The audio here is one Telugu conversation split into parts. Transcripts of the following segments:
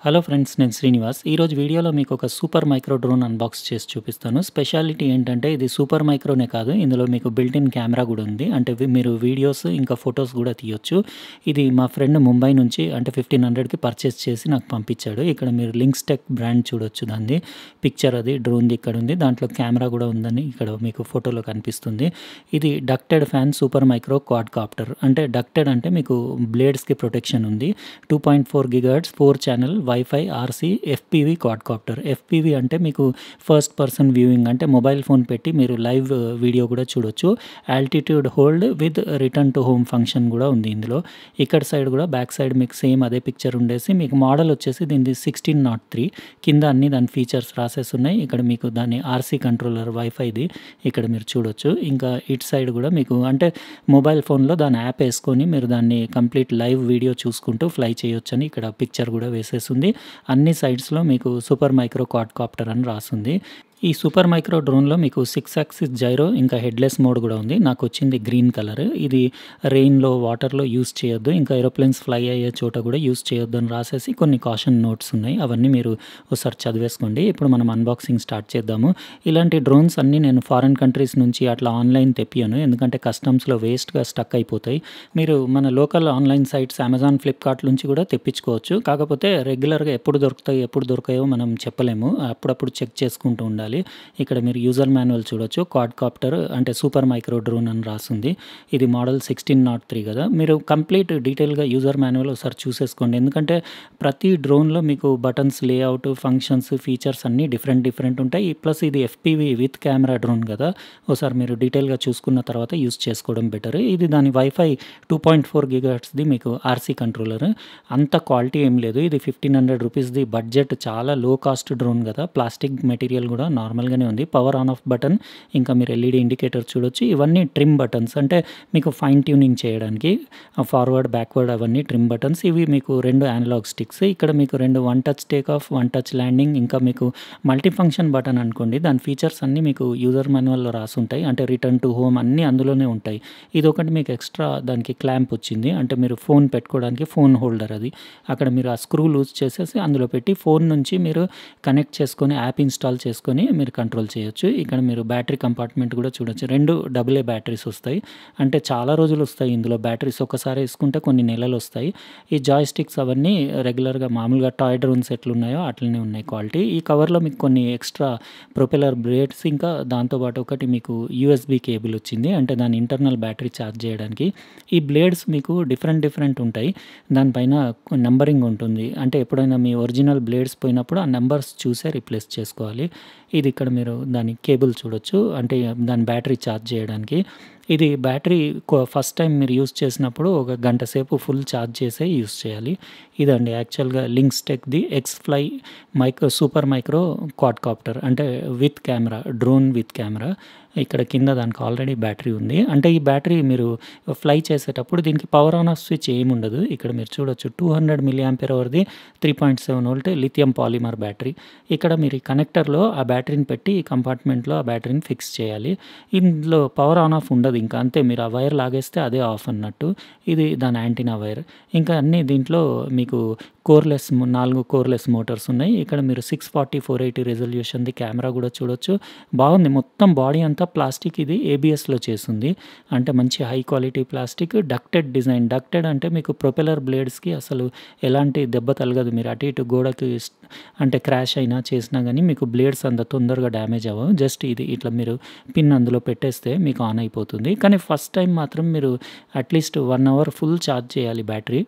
హలో ఫ్రెండ్స్ నేను శ్రీనివాస్ ఈరోజు వీడియోలో మీకు ఒక సూపర్ మైక్రో డ్రోన్ అన్బాక్స్ చేసి చూపిస్తాను స్పెషాలిటీ ఏంటంటే ఇది సూపర్ మైక్రోనే కాదు ఇందులో మీకు బిల్ట్ ఇన్ కెమెరా కూడా ఉంది అంటే వి- మీరు వీడియోస్ ఇంకా ఫొటోస్ కూడా తీయొచ్చు ఇది మా ఫ్రెండ్ ముంబై నుంచి అంటే ఫిఫ్టీన్ హండ్రెడ్కి పర్చేస్ చేసి నాకు పంపించాడు ఇక్కడ మీరు లింక్స్ టెక్ బ్రాండ్ చూడొచ్చు దాన్ని పిక్చర్ అది డ్రోన్ది ఇక్కడ ఉంది దాంట్లో కెమెరా కూడా ఉందని ఇక్కడ మీకు ఫోటోలో కనిపిస్తుంది ఇది ducted fan super micro quadcopter అంటే డక్టెడ్ అంటే మీకు బ్లేడ్స్కి ప్రొటెక్షన్ ఉంది two point four gigahertz four channel WiFi RC FPV quadcopter FPV అంటే మీకు ఫస్ట్ పర్సన్ వ్యూయింగ్ అంటే మొబైల్ ఫోన్ పెట్టి మీరు లైవ్ వీడియో కూడా చూడొచ్చు altitude hold with return to home function కూడా ఉంది ఇందులో ఇక్కడ సైడ్ కూడా బ్యాక్ సైడ్ మీకు సేమ్ అదే పిక్చర్ ఉండేసి మీకు మోడల్ వచ్చేసి దీనిది సిక్స్టీన్ నాట్ త్రీ కింద అన్ని దాని ఫీచర్స్ రాసేసి ఉన్నాయి ఇక్కడ మీకు దాని ఆర్సీ కంట్రోలర్ వైఫైది ఇక్కడ మీరు చూడొచ్చు ఇంకా ఇటు సైడ్ కూడా మీకు అంటే మొబైల్ ఫోన్లో దాని యాప్ వేసుకొని మీరు దాన్ని కంప్లీట్ లైవ్ వీడియో చూసుకుంటూ ఫ్లై చేయొచ్చు అని ఇక్కడ పిక్చర్ కూడా వేసేసింది అన్ని సైడ్స్లో మీకు సూపర్ మైక్రో క్వాడ్ కాప్టర్ అని రాసింది ఈ సూపర్ మైక్రో డ్రోన్లో మీకు సిక్స్ యాక్సిస్ జైరో ఇంకా హెడ్లెస్ మోడ్ కూడా ఉంది నాకు వచ్చింది గ్రీన్ కలర్ ఇది రెయిన్లో వాటర్లో యూస్ చేయొద్దు ఇంకా ఏరోప్లేన్స్ ఫ్లై అయ్యే చోట కూడా యూస్ చేయొద్దు అని రాసేసి కొన్ని కాషన్ నోట్స్ ఉన్నాయి అవన్నీ మీరు ఒకసారి చదివేసుకోండి ఇప్పుడు మనం అన్బాక్సింగ్ స్టార్ట్ చేద్దాము ఇలాంటి డ్రోన్స్ అన్నీ నేను ఫారిన్ కంట్రీస్ నుంచి అట్లా ఆన్లైన్ తెప్పియను ఎందుకంటే కస్టమ్స్లో వేస్ట్గా స్టక్ అయిపోతాయి మీరు మన local online sites Amazon Flipkart నుంచి కూడా తెప్పించుకోవచ్చు కాకపోతే రెగ్యులర్గా ఎప్పుడు దొరుకుతాయి ఎప్పుడు దొరకాయో మనం చెప్పలేము అప్పుడప్పుడు చెక్ చేసుకుంటూ ఉండాలి ఇక్కడ మీరు యూజర్ మాన్యువల్ చూడొచ్చు క్వాడ్ కాప్టర్ అంటే సూపర్ మైక్రో డ్రోన్ అని రాసింది ఇది మోడల్ సిక్స్టీన్ నాట్ త్రీ కదా మీరు కంప్లీట్ డీటెయిల్గా యూజర్ మాన్యువల్ ఒకసారి చూసేసుకోండి ఎందుకంటే ప్రతి డ్రోన్లో మీకు బటన్స్ లేఅవుట్ ఫంక్షన్స్ ఫీచర్స్ అన్నీ డిఫరెంట్ డిఫరెంట్ ఉంటాయి ప్లస్ ఇది ఎఫ్పివి విత్ కెమెరా డ్రోన్ కదా ఒకసారి మీరు డీటెయిల్గా చూసుకున్న తర్వాత యూస్ చేసుకోవడం బెటర్ ఇది దాని వైఫై టూ పాయింట్ ఫోర్ గిగాట్స్ది మీకు ఆర్సీ కంట్రోలర్ అంత క్వాలిటీ ఏం లేదు ఇది ఫిఫ్టీన్ హండ్రెడ్ రూపీస్ది బడ్జెట్ చాలా లో కాస్ట్ డ్రోన్ కదా ప్లాస్టిక్ మెటీరియల్ కూడా నార్మల్గానే ఉంది పవర్ ఆన్ ఆఫ్ బటన్ ఇంకా మీరు ఎల్ఈడి ఇండికేటర్ చూడొచ్చు ఇవన్నీ ట్రిమ్ బటన్స్ అంటే మీకు ఫైన్ ట్యూనింగ్ చేయడానికి ఫార్వర్డ్ బ్యాక్వర్డ్ అవన్నీ ట్రిమ్ బటన్స్ ఇవి మీకు రెండు అనలాగ్ స్టిక్స్ ఇక్కడ మీకు రెండు one touch take off one touch landing ఇంకా మీకు మల్టీ ఫంక్షన్ బటన్ అనుకోండి దాని ఫీచర్స్ అన్నీ మీకు యూజర్ మాన్యువల్లో రాసి ఉంటాయి అంటే రిటర్న్ టు హోమ్ అన్నీ అందులోనే ఉంటాయి ఇది ఒకటి మీకు ఎక్స్ట్రా దానికి క్లాంప్ వచ్చింది అంటే మీరు ఫోన్ పెట్టుకోవడానికి ఫోన్ హోల్డర్ అది అక్కడ మీరు ఆ స్క్రూ లూజ్ చేసేసి అందులో పెట్టి ఫోన్ నుంచి మీరు కనెక్ట్ చేసుకొని యాప్ ఇన్స్టాల్ చేసుకొని మీరు కంట్రోల్ చేయొచ్చు ఇక్కడ మీరు బ్యాటరీ కంపార్ట్మెంట్ కూడా చూడొచ్చు రెండు డబుల్ ఏ బ్యాటరీస్ వస్తాయి అంటే చాలా రోజులు వస్తాయి ఇందులో బ్యాటరీస్ ఒకసారి వేసుకుంటే కొన్ని నెలలు వస్తాయి ఈ జాయ్ స్టిక్స్ అవన్నీ రెగ్యులర్గా మామూలుగా టాయ్ డ్రోన్స్ ఎట్లున్నాయో అట్లనే ఉన్నాయి క్వాలిటీ ఈ కవర్లో మీకు కొన్ని ఎక్స్ట్రా ప్రొపెలర్ బ్లేడ్స్ ఇంకా దాంతోపాటు ఒకటి మీకు యూఎస్బి కేబుల్ వచ్చింది అంటే దాని ఇంటర్నల్ బ్యాటరీ ఛార్జ్ చేయడానికి ఈ బ్లేడ్స్ మీకు డిఫరెంట్ డిఫరెంట్ ఉంటాయి దానిపైన నెంబరింగ్ ఉంటుంది అంటే ఎప్పుడైనా మీ ఒరిజినల్ బ్లేడ్స్ పోయినప్పుడు ఆ నెంబర్స్ చూసే రిప్లేస్ చేసుకోవాలి ఇది ఇక్కడ మీరు దాని కేబుల్ చూడొచ్చు అంటే దాని బ్యాటరీ ఛార్జ్ చేయడానికి ఇది బ్యాటరీ ఫస్ట్ టైం మీరు యూస్ చేసినప్పుడు ఒక గంట సేపు ఫుల్ ఛార్జ్ చేసే యూస్ చేయాలి ఇదండి యాక్చువల్గా లింక్స్ టెక్ది X fly micro super micro quadcopter అంటే with camera drone with camera ఇక్కడ కింద దానికి ఆల్రెడీ బ్యాటరీ ఉంది అంటే ఈ బ్యాటరీ మీరు ఫ్లై చేసేటప్పుడు దీనికి పవర్ ఆన్ ఆఫ్ స్విచ్ ఏమి ఉండదు ఇక్కడ మీరు చూడొచ్చు టూ హండ్రెడ్ మిల్లీ ఆంపియర్ అవర్ది three point seven volt lithium polymer battery ఇక్కడ మీరు ఈ కనెక్టర్లో ఆ బ్యాటరీని పెట్టి ఈ కంపార్ట్మెంట్లో ఆ బ్యాటరీని ఫిక్స్ చేయాలి ఇందులో పవర్ ఆన్ ఆఫ్ ఉండదు ఇంకా అంతే మీరు ఆ వైర్ లాగేస్తే అదే ఆఫ్ అన్నట్టు ఇది దాని యాంటీనా వైర్ ఇంకా అన్నీ దీంట్లో మీకు కోర్లెస్ నాలుగు కోర్లెస్ మోటార్స్ ఉన్నాయి ఇక్కడ మీరు సిక్స్ ఫార్టీ ఫోర్ ఎయిటీ రెజల్యూషన్ది కెమెరా కూడా చూడొచ్చు బాగుంది మొత్తం బాడీ అంతా ప్లాస్టిక్ ఇది ఏబిఎస్లో చేసింది అంటే మంచి high quality plastic ducted design ducted అంటే మీకు ప్రొపెలర్ బ్లేడ్స్కి అసలు ఎలాంటి దెబ్బ తలగదు మీరు అటు ఇటు గోడకి అంటే క్రాష్ అయినా చేసినా కానీ మీకు బ్లేడ్స్ అంత తొందరగా డ్యామేజ్ అవ్వవు జస్ట్ ఇది ఇట్లా మీరు పిన్ అందులో పెట్టేస్తే మీకు ఆన్ అయిపోతుంది కానీ ఫస్ట్ టైం మాత్రం మీరు at least one hour full charge చేయాలి బ్యాటరీ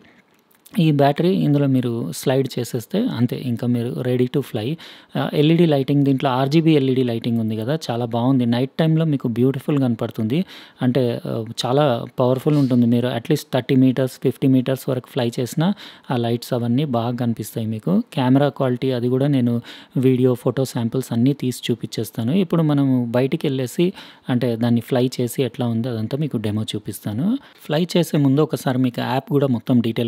ఈ బ్యాటరీ ఇందులో మీరు స్లైడ్ చేసేస్తే అంతే ఇంకా మీరు ready to fly LED lighting దీంట్లో ఆర్జీబీ ఎల్ఈడి లైటింగ్ ఉంది కదా చాలా బాగుంది నైట్ టైంలో మీకు బ్యూటిఫుల్ కనపడుతుంది అంటే ఆ, చాలా పవర్ఫుల్ ఉంటుంది మీరు at least thirty metres fifty metres వరకు ఫ్లై చేసినా ఆ లైట్స్ అవన్నీ బాగా కనిపిస్తాయి మీకు కెమెరా క్వాలిటీ అది కూడా నేను వీడియో ఫోటో శాంపిల్స్ అన్నీ తీసి చూపించేస్తాను ఇప్పుడు మనము బయటికి వెళ్ళేసి అంటే దాన్ని ఫ్లై చేసి ఎట్లా ఉందో అదంతా మీకు డెమో చూపిస్తాను ఫ్లై చేసే ముందు ఒకసారి మీకు యాప్ కూడా మొత్తం డీటెయిల్గా చూపించేస్తాను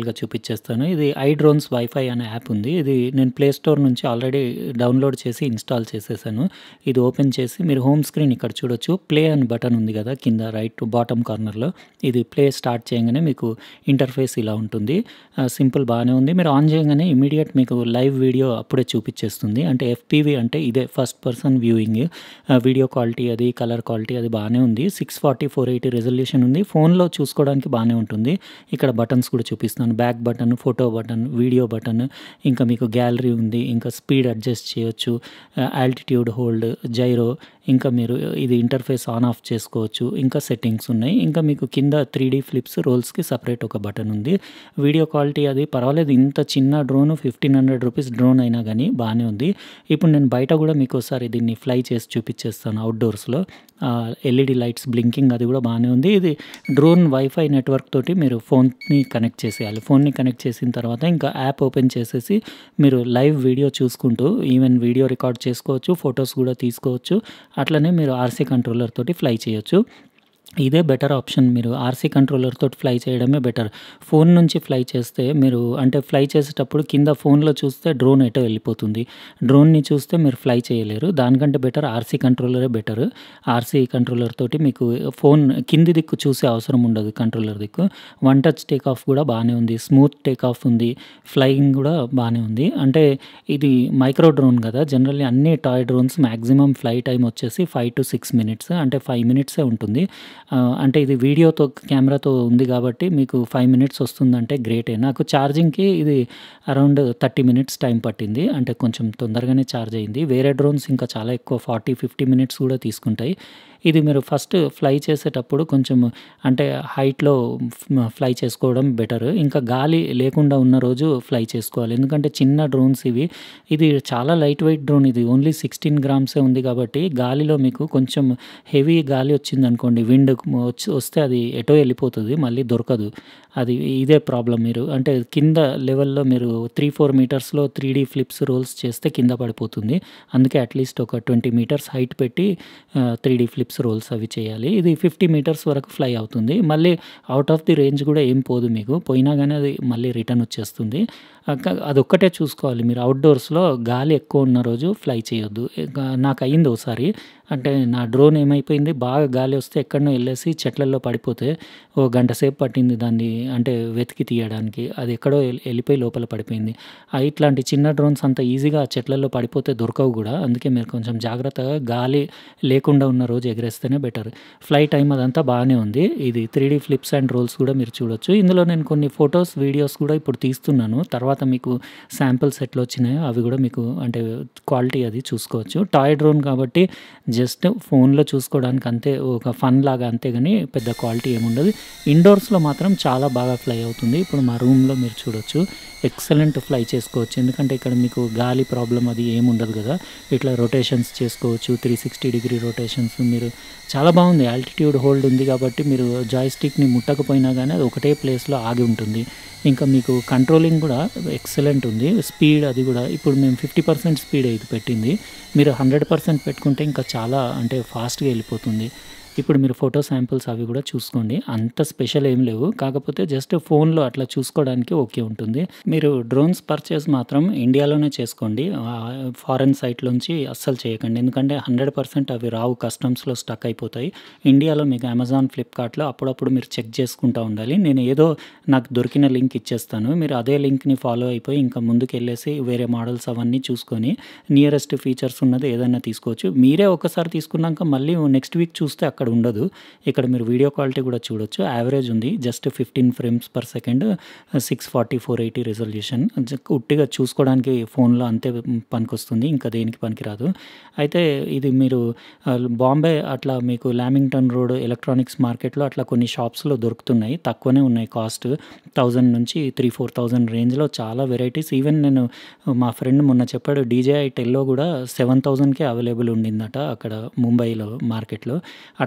చూపిచ్చేస్తాను. ఇది ఐ డ్రోన్స్ వైఫై అనే యాప్ ఉంది. ఇది నేను ప్లే స్టోర్ నుంచి ఆల్రెడీ డౌన్‌లోడ్ చేసి ఇన్‌స్టాల్ చేసేసాను. ఇది ఓపెన్ చేసి మీరు హోమ్ స్క్రీన్ ఇక్కడ చూడొచ్చు. ప్లే అని బటన్ ఉంది గదా! కింద రైట్ బాటమ్ కార్నర్‌లో ఇది ప్లే స్టార్ట్ చేయంగానే మీకు ఇంటర్ఫేస్ ఇలా ఉంటుంది. ఆహ్, సింపుల్ బానే ఉంది. మీరు ఆన్ చేయంగానే ఇమ్మీడియేట్ మీకు లైవ్ వీడియో అప్పుడే చూపిచ్చేస్తుంది. అంటే ఎఫ్‌పీవీ అంటే ఇదే first person viewing. Ah, video quality అది, కలర్ క్వాలిటీ అది బానే ఉంది. 640, 480 రిజల్యూషన్ ఉంది. ఫోన్‌లో చూసుకోవడానికి బానే ఉంటుంది. ఇక్కడ బటన్స్ కూడా చూపిస్తున్నాను. Back button, photo button, video button ఇంకా మీకు గ్యాలరీ ఉంది. ఇంకా స్పీడ్ అడ్జస్ట్ చేయొచ్చు. ఆహ్, ఆల్టిట్యూడ్ హోల్డ్, జైరో ఇంకా మీరు ఇది ఇంటర్ఫేస్ ఆన్ ఆఫ్ చేసుకోవచ్చు. ఇంకా సెట్టింగ్స్ ఉన్నాయి. ఇంకా మీకు కింద 3డీ ఫ్లిప్స్, రోల్స్‌కి సెపరేట్ ఒక బటన్ ఉంది. వీడియో క్వాలిటీ అది పర్వాలేదు. ఇంత చిన్న డ్రోన్ 1500 రూపీస్ డ్రోన్ అయినా గానీ బానే ఉంది. ఇప్పుడు నేను బయట గూడా మీకోసారి దీన్ని ఫ్లై చేసి చూపిచ్చేస్తాను అవుట్‌డోర్స్‌లో. ఆహ్, ఎల్ఈడీ లైట్స్ బ్లింకింగ్ అది గూడా బానే ఉంది. ఇది డ్రోన్ వైఫై నెట్వర్క్ తోటి మీరు ఫోన్‌ని కనెక్ట్ చేసేయాలి. ఫోన్‌ని కనెక్ట్ చేసిన తర్వాత ఇంకా యాప్ ఓపెన్ చేసేసి మీరు లైవ్ వీడియో చూసుకుంటూ ఈవెన్ వీడియో రికార్డ్ చేసుకోవచ్చు. ఫోటోస్ గూడా తీసుకోవచ్చు. అట్లనే మీరు ఆర్‌సీ కంట్రోలర్ తోటి ఫ్లై చేయొచ్చు. ఇదే బెటర్ ఆప్షన్. మీరు ఆర్‌సీ కంట్రోలర్ తోటి ఫ్లై చేయడమే బెటర్. ఫోన్ నుంచి ఫ్లై చేస్తే మీరు అంటే ఫ్లై చేసేటప్పుడు కింద ఫోన్‌లో చూస్తే డ్రోన్ ఎటో వెళ్ళిపోతుంది. డ్రోన్‌ని చూస్తే మీరు ఫ్లై చేయలేరు. దానికంటే బెటర్ ఆర్‌సీ కంట్రోలరే బెటర్. ఆర్‌సీ కంట్రోలర్ తోటి మీకు ఫోన్ కింది దిక్కు చూసే అవసరం ఉండదు కంట్రోలర్ దిక్కు. వన్ టచ్ టేక్ ఆఫ్ గూడా బానే ఉంది. స్మూత్ టేక్ ఆఫ్ ఉంది. ఫ్లయింగ్ గూడా బానే ఉంది. అంటే ఇది మైక్రో డ్రోన్ గదా! జనరల్లీ అన్ని toy drones maximum fly time వచ్చేసి 5-6 మినిట్స్ అంటే 5 మినిట్సే ఉంటుంది. ఆహ్, అంటే ఇది వీడియోతో కెమెరాతో ఉంది గాబట్టి మీకు 5 మినిట్స్ వస్తుందంటే గ్రేటే. నాకు ఛార్జింగ్‌కి ఇది అరౌండ్ 30 మినిట్స్ టైం పట్టింది. అంటే కొంచెం తొందరగానే ఛార్జ్ అయింది. వేరే డ్రోన్స్ ఇంకా చాలా ఎక్కువ 40, 50 మినిట్స్ గూడా తీసుకుంటాయి. ఇది మీరు ఫస్ట్ ఫ్లై చేసేటప్పుడు కొంచెం అంటే హైట్‌లో ఫ్ ఫ్లై చేసుకోవడం బెటర్. ఇంకా గాలి లేకుండా ఉన్న రోజు ఫ్లై చేసుకోవాలి. ఎందుకంటే చిన్న డ్రోన్స్ ఇవి. ఇది చాలా లైట్ వెయిట్ డ్రోన్ ఇది. ఓన్లీ 16 గ్రామ్సే ఉంది గాబట్టి గాలిలో మీకు కొంచెం హెవీ గాలి వచ్చిందనుకోండి విండ్ వచ్చి వస్తే అది ఎటో వెళ్ళిపోతది. మళ్ళీ దొరకదు. అది ఇదే ప్రాబ్లమ్ మీరు అంటే కింద లెవెల్‌లో మీరు 3, 4 మీటర్స్‌లో 3డీ ఫ్లిప్స్, రోల్స్ చేస్తే కింద పడిపోతుంది. అందుకే అట్‌లీస్ట్ ఒక 20 మీటర్స్ హైట్ పెట్టి ఆహ్, 3డీ ఫ్లిప్స్, రోల్స్ అవి చేయాలి. ఇది 50 మీటర్స్ వరకు ఫ్లై అవుతుంది. మళ్ళీ ఔట్ ఆఫ్ ది రేంజ్ గూడా ఏం పోదు మీకు. పోయినా గానీ అది మళ్ళీ రిటర్న్ వచ్చేస్తుంది. ఆహ్, క అదొక్కటే చూసుకోవాలి మీరు అవుట్‌డోర్స్‌లో గాలి ఎక్కువ ఉన్న రోజు ఫ్లై చేయొద్దు. ఇక నాకయింది ఓసారి. అంటే నా డ్రోన్ ఏమైపోయింది బాగా గాలి వస్తే ఎక్కడనో ఎళ్ళేసి చెట్లల్లో పడిపోతే ఓ గంట సేపు పట్టింది దాన్ని అంటే వెతికి తీయడానికి. అది ఎక్కడో ఎల్ ఎళ్ళిపోయి లోపల పడిపోయింది. ఆహ్, ఇట్లాంటి చిన్న డ్రోన్స్ అంత ఈజీగా చెట్లల్లో పడిపోతే దొరకవు గూడా. అందుకే మీరు కొంచెం జాగ్రత్తగా గాలి లేకుండా ఉన్న రోజు ఎగరేస్తేనే బెటర్. ఫ్లై టైమ్ అదంతా బానే ఉంది. ఇది 3డీ ఫ్లిప్స్ అండ్ రోల్స్ గూడా మీరు చూడొచ్చు. ఇందులో నేను కొన్ని ఫోటోస్, వీడియోస్ కూడా ఇప్పుడు తీస్తున్నాను. తర్వాత మీకు శాంపిల్స్ ఎట్లొచ్చినాయో అవి గూడా మీకు అంటే క్వాలిటీ అది చూసుకోవచ్చు. టాయ్ డ్రోన్ కాబట్టి జస్ట్ ఫోన్‌లో చూసుకోవడానికి అంతే ఒక ఫన్ లాగా అంతే గానీ పెద్ద క్వాలిటీ ఏముండదు. ఇండోర్స్‌లో మాత్రం చాలా బాగా ఫ్లై అవుతుంది. ఇప్పుడు మా రూమ్‌లో మీరు చూడొచ్చు. ఎక్సలెంట్ ఫ్లై చేసుకోవచ్చు. ఎందుకంటే ఇక్కడ మీకు గాలి ప్రాబ్లమ్ అది ఏముండదు గదా! ఇట్లా రొటేషన్స్ చేసుకోవచ్చు. 360 డిగ్రీ రొటేషన్స్ మీరు చాలా బాగుంది. ఆల్టిట్యూడ్ హోల్డ్ ఉంది గాబట్టి మీరు జాయ్‌స్టిక్‌ని ముట్టకపోయినా గానీ అది ఒకటే ప్లేస్‌లో ఆగి ఉంటుంది. ఇంకా మీకు కంట్రోలింగ్ గూడా ఎక్సలెంట్ ఉంది. స్పీడ్ అది గూడా ఇప్పుడు మేము 50% స్పీడే ఇది పెట్టింది. మీరు 100% పెట్టుకుంటే ఇంకా చాలా అంటే ఫాస్ట్‌గా ఎళ్ళిపోతుంది. ఇప్పుడు మీరు ఫోటో శాంపిల్స్ అవి గూడా చూసుకోండి. అంత స్పెషల్ ఏం లేవు. కాకపోతే జస్ట్ ఫోన్‌లో అట్లా చూసుకోవడానికి ఓకే ఉంటుంది. మీరు డ్రోన్స్ పర్చేస్ మాత్రం ఇండియాలోనే చేసుకోండి. ఆహ్, ఫారెన్ సైట్‌లోంచి అస్సలు చేయకండి. ఎందుకంటే 100% అవి రావు. కస్టమ్స్‌లో స్టక్ అయిపోతాయి. ఇండియాలో మీకు అమెజాన్, ఫ్లిప్‌కార్ట్‌లో అప్పుడప్పుడు మీరు చెక్ చేసుకుంటా ఉండాలి. నేను ఏదో నాకు దొరికిన లింక్ ఇచ్చేస్తాను. మీరు అదే లింక్‌ని ఫాలో అయిపోయి ఇంకా ముందుకెళ్ళేసి వేరే మోడల్స్ అవన్నీ చూసుకొని నియరెస్ట్ ఫీచర్స్ ఉన్నది ఏదన్నా తీసుకోవచ్చు. మీరే ఒకసారి తీసుకున్నాక మళ్ళీ నెక్స్ట్ వీక్ చూస్తే అక్కడ ఉండదు. ఇక్కడ మీరు వీడియో క్వాలిటీ గూడా చూడొచ్చు. యావరేజ్ ఉంది. Just 15 frames per second 640, 480 resolution. జ ఉట్టిగా చూసుకోవడానికి ఫోన్‌లో అంతే పనికొస్తుంది. ఇంకా దేనికి పనికిరాదు. అయితే ఇది మీరు ఆహ్, బాంబే అట్లా మీకు లామింగ్టన్ రోడ్ ఎలక్ట్రానిక్స్ మార్కెట్‌లో అట్లా కొన్ని షాప్స్‌లో దొరుకుతున్నాయి. తక్కువనే ఉన్నాయి కాస్ట్. 1000 నుంచి 3, 4000 రేంజ్‌లో చాలా వెరైటీస్ ఈవెన్ నేను మా ఫ్రెండ్ మొన్న చెప్పాడు డీజేఐ టెల్లో గూడా 7000కే అవైలబుల్ ఉండిందట అక్కడ ముంబైలో మార్కెట్‌లో. అట్లా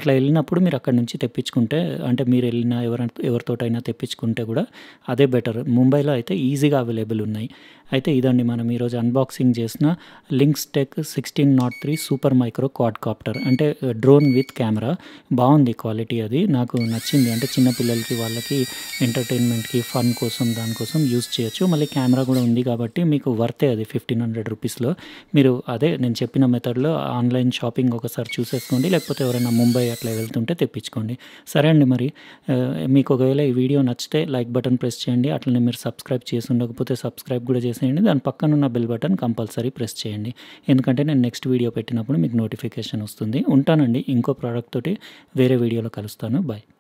అట్లా వెళ్ళినప్పుడు మీరు అక్కడి నుంచి తెప్పించుకుంటే అంటే మీరు వెళ్ళిన ఎవర ఎవరితోటైనా తెప్పించుకుంటే కూడా అదే బెటర్ ముంబైలో అయితే ఈజీగా అవైలబుల్ ఉన్నాయి అయితే ఇదండి మనం ఈరోజు అన్బాక్సింగ్ చేసిన Links tech sixteen nought three super micro quadcopter అంటే డ్రోన్ విత్ కెమెరా బాగుంది క్వాలిటీ అది నాకు నచ్చింది అంటే చిన్నపిల్లలకి వాళ్ళకి ఎంటర్టైన్మెంట్కి ఫన్ కోసం దానికోసం యూస్ చేయొచ్చు మళ్ళీ కెమెరా కూడా ఉంది కాబట్టి మీకు వర్తే అది ఫిఫ్టీన్ హండ్రెడ్ రూపీస్లో మీరు అదే నేను చెప్పిన మెథడ్లో ఆన్లైన్ షాపింగ్ ఒకసారి చూసేసుకోండి లేకపోతే ఎవరైనా ముంబై అట్లా వెళ్తుంటే తెప్పించుకోండి సరే అండి మరి ఆ, మీకు ఒకవేళ ఈ వీడియో నచ్చితే లైక్ బటన్ ప్రెస్ చేయండి అట్లనే మీరు సబ్స్క్రైబ్ చేసి ఉండకపోతే సబ్స్క్రైబ్ కూడా చేసేయండి దాని పక్కన ఉన్న బెల్ బటన్ కంపల్సరీ ప్రెస్ చేయండి ఎందుకంటే నేను నెక్స్ట్ వీడియో పెట్టినప్పుడు మీకు నోటిఫికేషన్ వస్తుంది ఉంటానండి ఇంకో ప్రోడక్ట్ తోటి వేరే వీడియోలో కలుస్తాను బాయ్